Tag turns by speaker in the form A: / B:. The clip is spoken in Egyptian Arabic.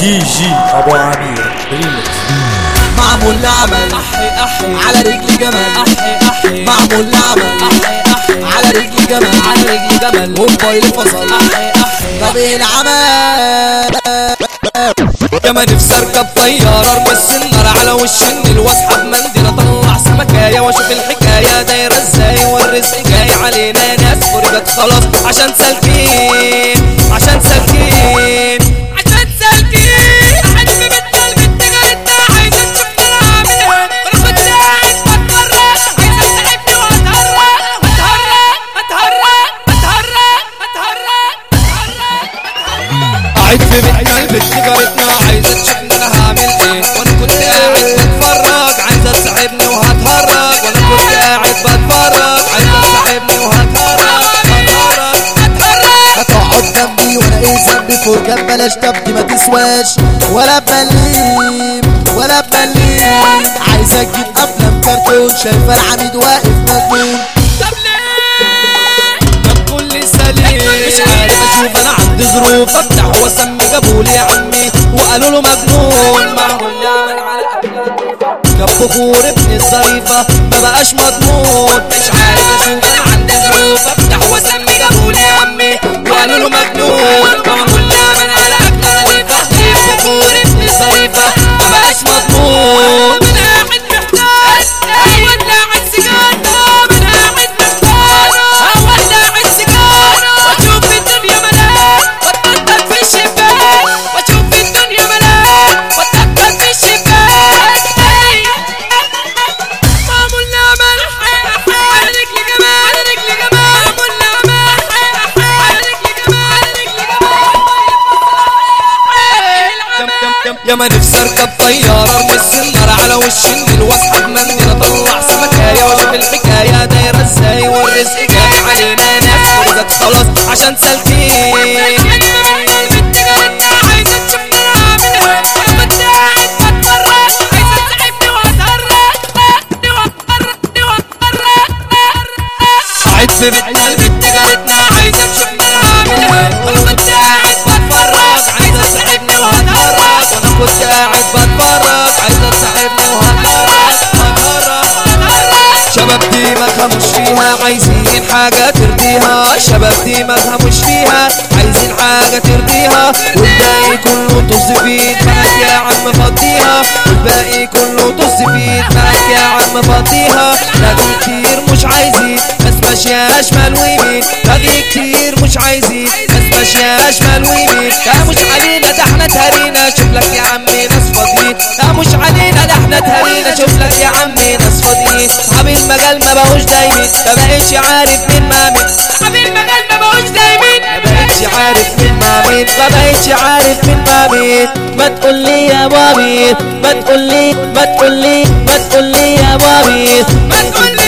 A: دي جي ابو عمير ريمكس
B: معمول لعمل
C: احي احي
B: على رجل جمل
C: احي احي
B: معمول لعمل
C: احي احي
B: على رجل جمل
C: على رجلي جمل
B: موبايل فصل
C: احي احي
B: طب ايه العمل
C: يا ما نفسي اركب طياره ارمس النار على وش النيل واسحب منديل اطلع سمكايه واشوف الحكايه دايره ازاي والرزق جاي علينا يا ناس فرجت خلاص عشان سالكين عشان سالكين عشان سالكين حلمي بالقلب انت جايتنا عايزه تشوفني انا عامل ايه انا كنت قاعد بتفرج عايزه تساعدني واتهرج اتهرج اتهرج اتهرج اتهرج قاعد في بيتنا البت جارتنا عايزه تشوفني انا هعمل ايه وانا كنت قاعد بتفرج عايزه تصاحبني وهتهرج وانا كنت قاعد بتفرج عايزه تصاحبني وهتهرج هتهرج هتهرج
B: هتقعد جنبي وانا ايه ذنبي فرجة بلاش تبدي ما تسواش ولا بليم ولا بليم عايز اجيب افلام كرتون شايفه العميد واقف مجنون
C: طب ليه طب كل سليم مش عارف اشوف انا عندي ظروف افتح واسمي جابولي يا عمي وقالوا له مجنون معقول يعمل على جاب بخور ابن الظريفة ما بقاش مضمون مش عارف اشوف انا عندي ظروف افتح واسمي جابولي يا عمي وقالوا له مجنون معقول يعمل على اكل نظيفة جاب بخور ابن الظريفة ما بقاش مضمون من قاعد محتاج اول لاعب سيجارة من قاعد محتاج اول لاعب سيجارة واشوف الدنيا ملاك واتنطط في الشباك واشوف الدنيا ملاك واتنطط في الشباك هي. معمول نعمل على رجلي جمال على رجلي جمال معمول نعمل على رجلي جمال على رجلي جمال يا ما نفسي اركب طياره ارمس النار على وش النيل واسحب منديل اطلع سمكايه واشوف الحكايه دايره ازاي والرزق جاي علينا ناس فرجت خلاص عشان سالكين قاعد في بيتنا البت جارتنا عايزه تشوفني انا هعمل ايه وانا كنت قاعد بتفرج عايزه تصاحبني وهتهرج وانا كنت قاعد بتفرج عايزه تصاحبني وهتهرج هتهرج شباب دي ما فهموش فيها عايزين حاجة ترضيها شباب دي ما فهموش فيها عايزين حاجة ترضيها والباقي كله طز في دماغك يا عم فضيها والباقي كله طز في دماغك يا عم فضيها باقي كتير مش عايزين بس ماشية شمال ويمين باقي كتير مش عايزين بس ماشية شمال ويمين لا مش علينا ده احنا تهرينا شوف لك يا عمي ناس فاضيين لا مش علينا ده احنا تهرينا شوف لك يا عمي ناس فاضيين صحاب المجال ما بقوش دايمين ما بقتش عارف مين ما مين صحاب المجال ما بقوش دايمين ما بقتش عارف مين ما مين ما بقتش عارف مين ما مين ما تقول لي يا بابي ما تقول لي ما تقول لي ما تقول لي يا بابي ما تقول لي